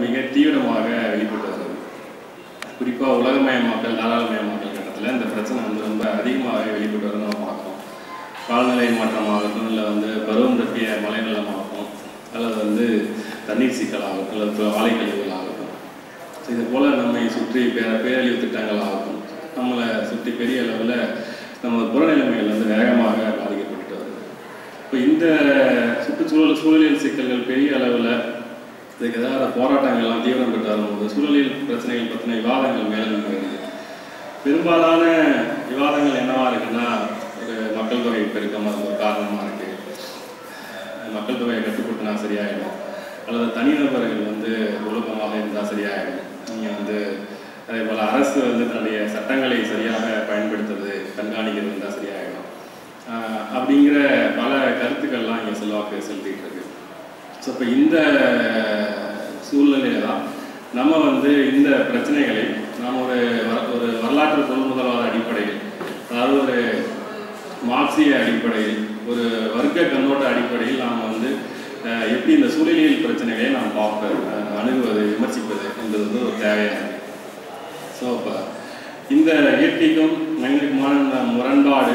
மிக தீவிரமாக வெளிப்பட்டு வருது குறிப்பாக உலகமயமாக்கல் தாராளமயமாக்கல் கட்டத்தில் இந்த பிரச்சனை வந்து ரொம்ப அதிகமாகவே வெளிப்பட்டு வருது நம்ம பார்க்குறோம் காலநிலை மாற்றமாகட்டும் இல்லை வந்து பருவம் தப்பிய மழைநலமாகட்டும் அல்லது வந்து தண்ணீர் சிக்கலாகட்டும் அல்லது ஆலை கழிவுகள் ஆகட்டும் ஸோ இது போல் நம்மை சுற்றி பேர பேரழிவு திட்டங்கள் ஆகட்டும் நம்மளை சுற்றி பெரிய அளவில் நம்ம புறநிலைமைகள் வந்து வேகமாக பாதிக்கப்பட்டு வருது இப்போ இந்த சுற்றுச்சூழல் சூழலியல் சிக்கல்கள் பெரிய அளவில் இதுக்கு ஏதாவது போராட்டங்கள்லாம் தீவிரம் பெற்று வரும்போது சூழலியல் பிரச்சனைகள் பற்றின விவாதங்கள் மேலும் வருது பெரும்பாலான விவாதங்கள் என்னவா இருக்குன்னா ஒரு மக்கள் தொகை பெருக்கம் அது ஒரு காரணமாக இருக்கு மக்கள் தொகையை கட்டுப்படுத்தினா சரியாயிடும் அல்லது தனிநபர்கள் வந்து ஒழுக்கமாக இருந்தால் சரியாயிடும் நீங்கள் வந்து அதே போல் அரசு வந்து தன்னுடைய சட்டங்களை சரியாக பயன்படுத்துறது கண்காணிக்கிறது இருந்தால் சரியாயிடும் ஆஹ் அப்படிங்கிற பல கருத்துக்கள்லாம் இங்கே செல்வாக்கு செலுத்திட்டு இருக்கு ஸோ இப்போ இந்த சூழ்நிலையில தான் நம்ம வந்து இந்த பிரச்சனைகளை நாம் ஒரு வர- ஒரு வரலாற்று கொள்முதலாத அடிப்படையில் அதாவது ஒரு மார்க்சிய அடிப்படையில் ஒரு வர்க்க கண்ணோட்ட அடிப்படையில் நாம் வந்து அஹ், எப்படி இந்த சூழலியல் பிரச்சனைகளை நாம் பார்ப்பது அஹ், அணுகுவது விமர்சிப்பது என்பது வந்து ஒரு தேவையானது ஸோ இப்போ இந்த இயற்கைக்கும் மனிதனுக்குமான இந்த முரண்பாடு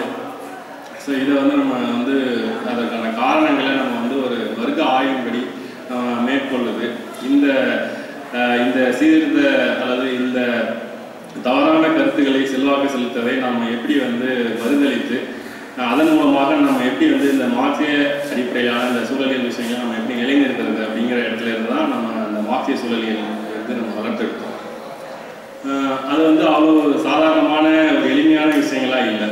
ஸோ இதை வந்து நம்ம வந்து அதற்கான காரணங்களை நம்ம வந்து ஒரு வர்க்க ஆய்வின்படி நம்ம மேற்கொள்ளுது இந்த அஹ், இந்த சீர்திருத்த அல்லது இந்த தவறான கருத்துக்களை செல்வாக்கு செலுத்ததை நாம் எப்படி வந்து மறுதளித்து அஹ், அதன் மூலமாக நம்ம எப்படி வந்து இந்த மார்க்சிய அடிப்படையிலான இந்த சூழலியல் விஷயங்களை நம்ம எப்படி நிலைநிறுத்துறது அப்படிங்கிற இடத்துல இருந்து தான் நம்ம அந்த மார்க்சிய சூழலியல் வந்து நம்ம வளர்த்துருக்கோம் அஹ், அது வந்து அவ்வளோ ஒரு சாதாரணமான ஒரு எளிமையான விஷயங்களா இல்லை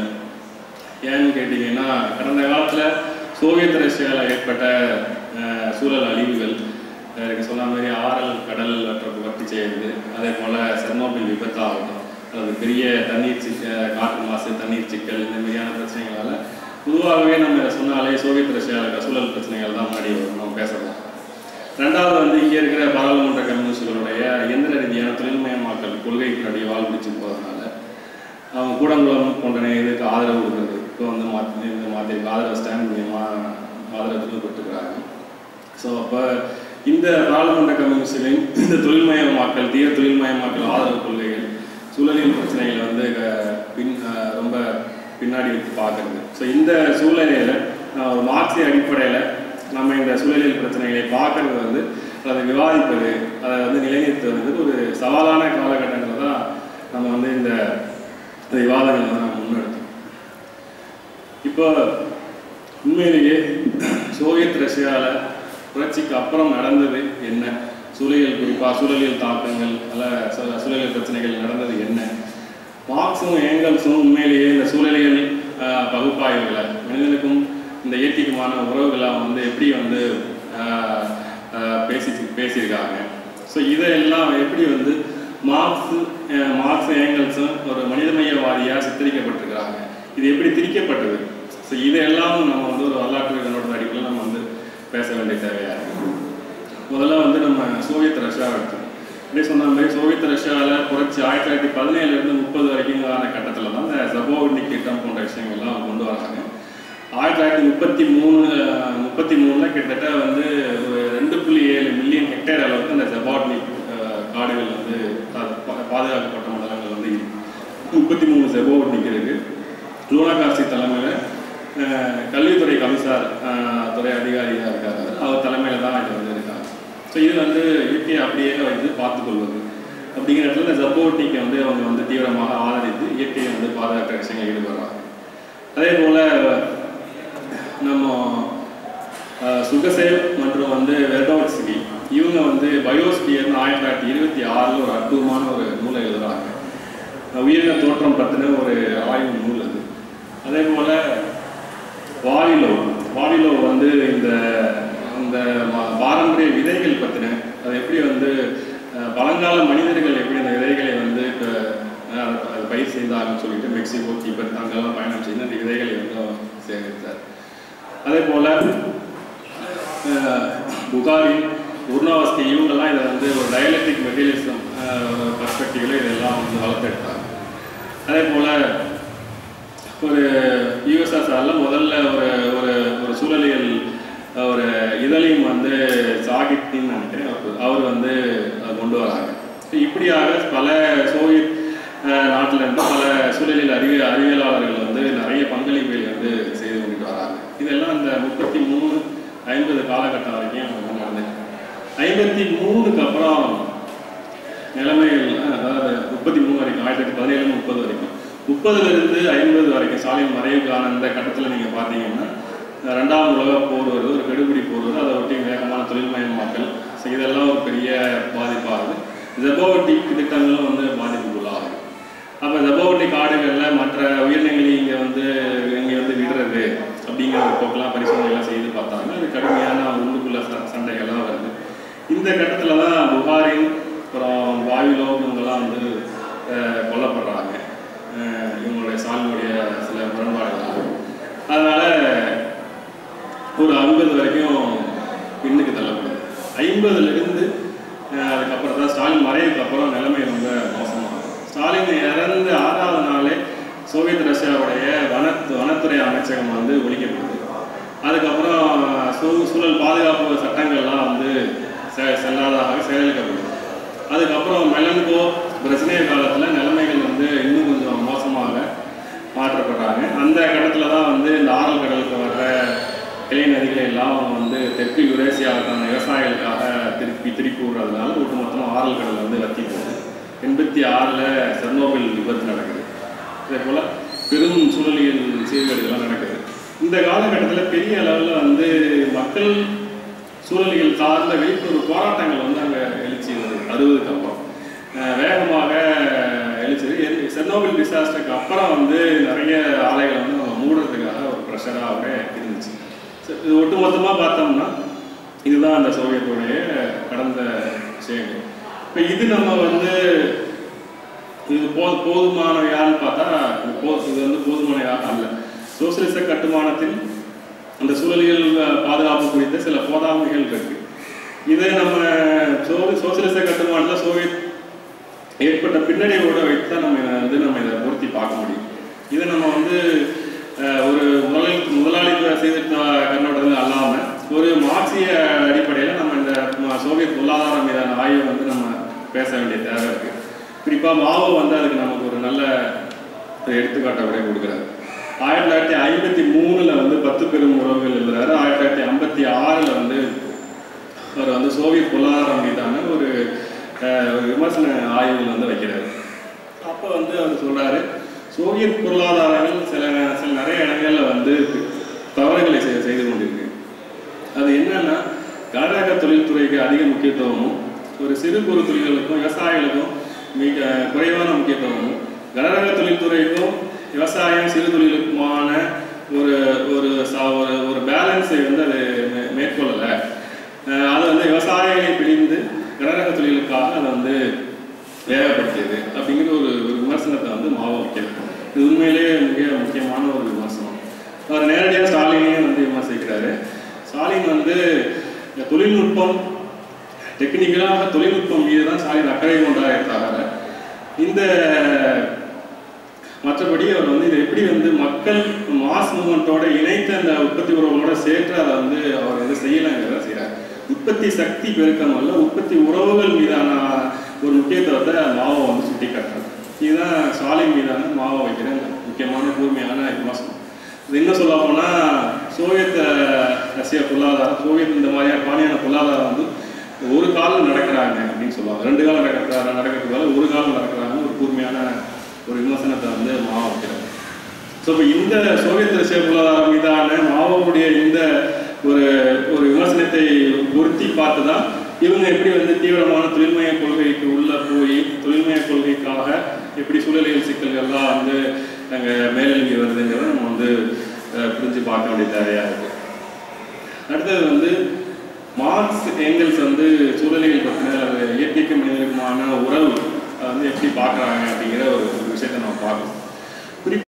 ஏன்னு கேட்டிங்கன்னா கடந்த காலத்தில் சோவியத் ரஷ்யாவில் ஏற்பட்ட அஹ், சூழல் அழிவுகள் அஹ், எனக்கு சொன்ன மாதிரி ஆறல் கடல் மற்றும் வட்டி செய்யுது அதே போல் செர்னோபில் விபத்தாகட்டும் அல்லது பெரிய தண்ணீர் சிக்க காற்று மாசு தண்ணீர் சிக்கல் இந்த மாதிரியான பிரச்சனைகளால் பொதுவாகவே நம்ம இதை சொன்னாலே சோவியத் ரஷ்யாவில் இருக்க சூழல் பிரச்சனைகள் தான் முன்னாடி வரும் நம்ம பேசலாம் ரெண்டாவது வந்து இங்கே இருக்கிற பாராளுமன்ற கம்யூனிஸ்டுகளுடைய இயந்திர ரீதியான தொழில்மயமாக்கல் கொள்கை பின்னாடி வாழ் பிடிச்சு போகிறதுனால அவங்க கூடங்குளம் போன்ற இதுக்கு ஆதரவு கொடுக்குறது இப்போ வந்து மாற்றி இந்த மாதிரி ஆதரவு ஸ்டாண்ட் மூலியமாக ஆதரவு திரும்பப்பட்டுக்கிறாங்க ஸோ அப்போ இந்த பாராளுமன்ற கம்யூனிஸ்டுகளின் இந்த தொழில்மயமாக்கல் தீவிர தொழில்மயமாக்கல் ஆதரவு கொள்கைகள் சூழலியல் பிரச்சனைகளை வந்து க- பின் அஹ் ரொம்ப பின்னாடி வைத்து பார்க்கறது ஸோ இந்த சூழ்நிலையில் ஒரு மார்க்சிய அடிப்படையில் நம்ம இந்த சூழலியல் பிரச்சனைகளை பார்க்கறது வந்து அதை விவாதிப்பது அதை வந்து நிலைநிறுத்துவது ஒரு சவாலான காலகட்டங்களில் தான் நம்ம வந்து இந்த இந்த விவாதங்களை வந்து நம்ம முன்னெடுத்தோம் இப்போ உண்மையிலேயே சோவியத் ரஷ்யாவில் புரட்சிக்கு அப்புறம் நடந்தது என்ன சூழலியல் குறிப்பாக சூழலியல் தாக்கங்கள் அல்ல சு- சூழலியல் பிரச்சனைகள் நடந்தது என்ன மார்க்ஸும் ஏங்கல்ஸும் உண்மையிலேயே இந்த சூழலியல் ஆஹ், பகுப்பாய்வுகளை மனிதனுக்கும் இந்த இயற்கைக்குமான உறவுகளை அவங்க வந்து எப்படி வந்து ஆஹ், ஆஹ், பேசி பேசியிருக்காங்க ஸோ இதெல்லாம் எப்படி வந்து மார்க்ஸ் ஆஹ், மார்க்ஸ் ஏங்கல்ஸும் ஒரு மனிதமயவாதியாக சித்தரிக்கப்பட்டிருக்கிறாங்க இது எப்படி திரிக்கப்பட்டது ஸோ இதெல்லாம் நம்ம வந்து ஒரு வரலாற்று கண்ணோட்ட அடிப்படையில் நம்ம வந்து பேச வேண்டிய தேவையாக இருக்கு முதல்ல வந்து நம்ம சோவியத் ரஷ்யாவை எடுத்தோம் இப்படி சொன்ன மாதிரி சோவியத் ரஷ்யாவில் புரட்சி ஆயிரத்தி தொள்ளாயிரத்தி பதினேழுலேருந்து முப்பது வரைக்கும்கான கட்டத்தில் தான் இந்த ஜபோவினிக் திட்டம் போன்ற விஷயங்கள்லாம் அவங்க கொண்டு வராங்க ஆயிரத்தி தொள்ளாயிரத்தி முப்பத்தி மூணு முப்பத்தி மூணில் கிட்டத்தட்ட வந்து ஒரு ரெண்டு புள்ளி ஏழு மில்லியன் ஹெக்டேர் அளவுக்கு அந்த ஜபாட்னிக் காடுகள் வந்து பா- பா- பாதுகாக்கப்பட்ட மண்டலங்கள் வந்து இருக்கு முப்பத்தி மூணு ஜெபோவட்னிக் இருக்கு லூனாகாசி தலைமையில் கல்வித்துறை கமிஷனர் அஹ், துறை அதிகாரியாக இருக்காரு அவர் தலைமையில் தான் இது வந்து இருக்காங்க ஸோ இது வந்து இயற்கையை அப்படியே வந்து பார்த்துக்கொள்வது அப்படிங்கிற இடத்துல இந்த ஜப்போட்டிக்கை வந்து அவங்க வந்து தீவிரமாக ஆதரித்து இயற்கையை வந்து பாதுகாக்கிற விஷயங்கள் ஈடுபடுறாங்க அதே போல் நம்ம அஹ், சுகசேவ் மற்றும் வந்து வெர்டோட்ஸ்கி இவங்க வந்து பயோஸ்பியர்னு ஆயிரத்தி தொள்ளாயிரத்தி இருபத்தி ஆறில் ஒரு அற்புதமான ஒரு நூலை எழுதுறாங்க உயிரின தோற்றம் பற்றின ஒரு ஆய்வு நூல் அது அதே போல் வாவிலோ வாவிலோ வந்து இந்த இந்த ம- பாரம்பரிய விதைகள் பற்றின அது எப்படி வந்து அஹ், பழங்கால மனிதர்கள் எப்படி அந்த விதைகளை வந்து இப்போ அது பயிர் செய்தாங்கன்னு சொல்லிட்டு மெக்சிகோ தீபத் அங்கெல்லாம் பயணம் செய்து அந்த விதைகளை வந்து அவர் சேகரித்தார் அதே போல் புகாரின் உர்னாவஸ்கி இவங்கெல்லாம் இதை வந்து ஒரு டயலக்டிக் மெட்டீரியலிசம் பர்ஸ்பெக்டிவில் இதெல்லாம் வந்து வளர்த்தெடுத்தாங்க அதே போல் ஒரு யூஎஸ்எஸ்ஆரில் முதல்ல ஒரு ஒரு ஒரு சூழலியல் ஒரு இதழையும் வந்து சாகித்தின்னு நினைக்கிறேன் அவர் அவர் வந்து கொண்டு வராங்க இப்படியாக பல சோவியத் அஹ், நாட்டுல இருந்து பல சூழலில் அறிவிய அறிவியலாளர்கள் வந்து நிறைய பங்களிப்புகள் வந்து செய்து கொண்டுட்டு வராங்க இதெல்லாம் இந்த முப்பத்தி மூணு ஐம்பது காலகட்டம் வரைக்கும் நடந்துச்சு ஐம்பத்தி மூணுக்கு அப்புறம் நிலைமைகள் அதாவது முப்பத்தி மூணு வரைக்கும் ஆயிரத்தி தொள்ளாயிரத்தி பதினேழு முப்பது வரைக்கும் முப்பதுல இருந்து ஐம்பது வரைக்கும் ஸ்டாலின் மறைவுக்கான இந்த கட்டத்தில் நீங்கள் பார்த்தீங்கன்னா அஹ் ரெண்டாம் உலக போர் வருது ஒரு கெடுபிடி போர் வருது அதை ஒட்டி வேகமான தொழில்மயமாக்கல் ஸோ இதெல்லாம் ஒரு பெரிய பாதிப்பாகுது ஜெபோவட்டிக் திட்டங்களும் வந்து பாதிப்புக்குள்ளாகுது அப்போ ஜெபோவட்டி காடுகளில் மற்ற உயிரினங்களை இங்கே வந்து இங்கே வந்து விடுறது அப்படிங்கிற ஒரு போக்கெல்லாம் பரிசோதனைலாம் செய்து பார்த்தாங்க அது கடுமையான உள்ளுக்குள்ள ச- சண்டைகள்லாம் வருது இந்த கட்டத்தில் தான் புகாரின் அப்புறம் வாயுலோ இவங்கெல்லாம் வந்து அஹ், கொல்லப்படுறாங்க அஹ், இவங்களுடைய சாலினுடைய சில முரண்பாடுகள் அதனால ஒரு ஐம்பது வரைக்கும் பின்னுக்கு தள்ளப்படுது ஐம்பதுல இருந்து அஹ், அதுக்கப்புறம் தான் ஸ்டாலின் மறைவுக்கு அப்புறம் நிலைமை ரொம்ப மோசமாகும் ஸ்டாலின் இறந்து ஆறாவது நாளே சோவியத் ரஷ்யாவுடைய வன வனத்துறை அமைச்சகம் வந்து ஒழிக்கப்படுது அதுக்கப்புறம் சூ சூழல் பாதுகாப்பு சட்டங்கள்லாம் வந்து செ செல்லாததாக செயலிழக்கப்படுது அதுக்கப்புறம் மெலன்கோ பிரச்சனைய காலத்தில் நிலைமைகள் வந்து இன்னும் கொஞ்சம் மோசமாக மாற்றப்படுறாங்க அந்த கடத்துல தான் வந்து இந்த ஆரல் கடலுக்கு வர்ற கிளை நதிகளை எல்லாம் அவங்க வந்து தெற்கு யுரேசியாவுக்கான விவசாயிகளுக்காக திருப்பி திருப்பி விடுறதுனால ஒட்டுமொத்தமாக ஆரல் கடல் வந்து வத்தி போகுது எண்பத்தி ஆறில் செர்னோபில் விபத்து நடக்குது இதே போல் பெரும் சூழலியல் சீர்கேடுகள்லாம் நடக்குது இந்த காலகட்டத்தில் பெரிய அளவில் வந்து மக்கள் சூழலியல் சார்ந்த விழிப்புணர்வு போராட்டங்கள் வந்து அங்கே எழுச்சி வருது அறுபதுக்கு அப்புறம் அஹ் வேகமாக எழுச்சது என் செர்னோபில் டிசாஸ்டருக்கு அப்புறம் வந்து நிறைய ஆலைகளை வந்து நம்ம மூடுறதுக்காக ஒரு ப்ரெஷராகவே இருந்துச்சு So, இது ஒட்டுமொத்தமாக பார்த்தோம்னா இதுதான் அந்த சோவியத்துடைய கடந்த விஷயங்கள் இப்போ இது நம்ம வந்து இது போ போதுமானவையான்னு பார்த்தா இது போ இது வந்து போதுமானவையாக அல்ல சோசியலிச கட்டுமானத்தில் அந்த சூழலியல் அஹ், பாதுகாப்பு குறித்த சில போதாமைகள் இருக்கு இதை நம்ம சோ சோசியலிச கட்டுமானத்தில் சோவியத் ஏற்பட்ட பின்னடைவோட வைத்து தான் நம்ம இதை வந்து நம்ம இதை பொருத்தி பார்க்க முடியும் இதை நம்ம வந்து அஹ், ஒரு முதலாளி முதலாளித்துவ சீர்திருத்த கண்ணோட்டத்தில் அல்லாமல் ஒரு மார்க்சிய அடிப்படையில் நம்ம இந்த ம- சோவியத் பொருளாதாரம் மீதான ஆய்வை வந்து நம்ம பேச வேண்டிய தேவை இருக்கு குறிப்பாக மாவோ வந்து அதுக்கு நமக்கு ஒரு நல்ல எடுத்துக்காட்டை விட கொடுக்குறாரு ஆயிரத்தி தொள்ளாயிரத்தி ஐம்பத்தி மூணுல வந்து பத்து பெரும் உறவுகள் எழுதுறாரு ஆயிரத்தி தொள்ளாயிரத்தி ஐம்பத்தி ஆறுல வந்து அவர் வந்து சோவியத் பொருளாதாரம் மீதான ஒரு அஹ், ஒரு விமர்சன ஆய்வுகள் வந்து வைக்கிறாரு அப்போ வந்து அவர் சொல்றாரு சோவியத் பொருளாதாரங்கள் சில சில நிறைய இடங்கள்ல வந்து தவறுகளை செய்து செய்து கொண்டிருக்கு அது என்னன்னா கனரக தொழில்துறைக்கு அதிக முக்கியத்துவமும் ஒரு சிறு குறு தொழில்களுக்கும் விவசாயிகளுக்கும் மிக குறைவான முக்கியத்துவமும் கனரக தொழில்துறைக்கும் விவசாயம் சிறு தொழிலுக்குமான ஒரு ஒரு ச- ஒரு ஒரு பேலன்ஸை வந்து அது மே- மேற்கொள்ளலை அஹ் அது வந்து விவசாயிகளை பிழிந்து கனரக தொழிலுக்காக அதை வந்து வேகப்படுத்தியது அப்படிங்கிற ஒரு ஒரு விமர்சனத்தை வந்து மாவோ வைக்கிறது இது உண்மையிலேயே மிக முக்கியமான ஒரு விமர்சனம் அவர் நேரடியாக ஸ்டாலினே வந்து விமர்சிக்கிறாரு ஸ்டாலின் வந்து இந்த தொழில்நுட்பம் டெக்னிக்கலாக தொழில்நுட்பம் மீது தான் ஸ்டாலின் அக்கறை கொண்டாரே தவிர இந்த மற்றபடி அவர் வந்து இதை எப்படி வந்து மக்கள் மாஸ் மூமெண்ட்டோட இணைத்து அந்த உற்பத்தி உறவுகளோட சேர்த்து அதை வந்து அவர் வந்து செய்யலைங்கிறத செய்கிறார் உற்பத்தி சக்தி பெருக்கம் அல்ல உற்பத்தி உறவுகள் மீதான ஒரு முக்கியத்துவத்தை மாவோ வந்து சுட்டி காட்டுறாரு இதுதான் ஸ்டாலின் மீதான மாவோ வைக்கிற முக்கியமான கூர்மையான விமர்சனம் இது இன்னும் சொல்ல போனா சோவியத் அஹ், ரஷ்ய பொருளாதாரம் சோவியத் இந்த மாதிரியான பாணியான பொருளாதாரம் வந்து ஒரு காலம் நடக்கிறாங்க அப்படின்னு சொல்லுவாங்க ரெண்டு காலம் நடக்கிறாங்க நடக்கிறதுக்கால ஒரு காலம் நடக்கிறாங்க ஒரு கூர்மையான ஒரு விமர்சனத்தை வந்து மாவோ வைக்கிறாங்க ஸோ இப்போ இந்த சோவியத் ரஷ்ய பொருளாதாரம் மீதான மாவோவுடைய இந்த ஒரு ஒரு விமர்சனத்தை பொருத்தி பார்த்து தான் இவங்க எப்படி வந்து தீவிரமான தொழில்மய கொள்கைக்கு உள்ள போய் தொழில்மய கொள்கைக்காக எப்படி சூழலியல் சிக்கல்கள்லாம் வந்து அங்கே மேலெழுங்கி வருதுங்கிறத நம்ம வந்து அஹ், புரிஞ்சு பார்க்க வேண்டிய தேவையா இருக்கு அடுத்தது வந்து மார்க்ஸ் ஏங்கல்ஸ் வந்து சூழலியல் பற்றின அது இயற்கைக்கும் மனிதனுக்குமான உறவு அதை வந்து எப்படி பார்க்குறாங்க அப்படிங்கிற ஒரு ஒரு விஷயத்தை நம்ம பார்க்கணும்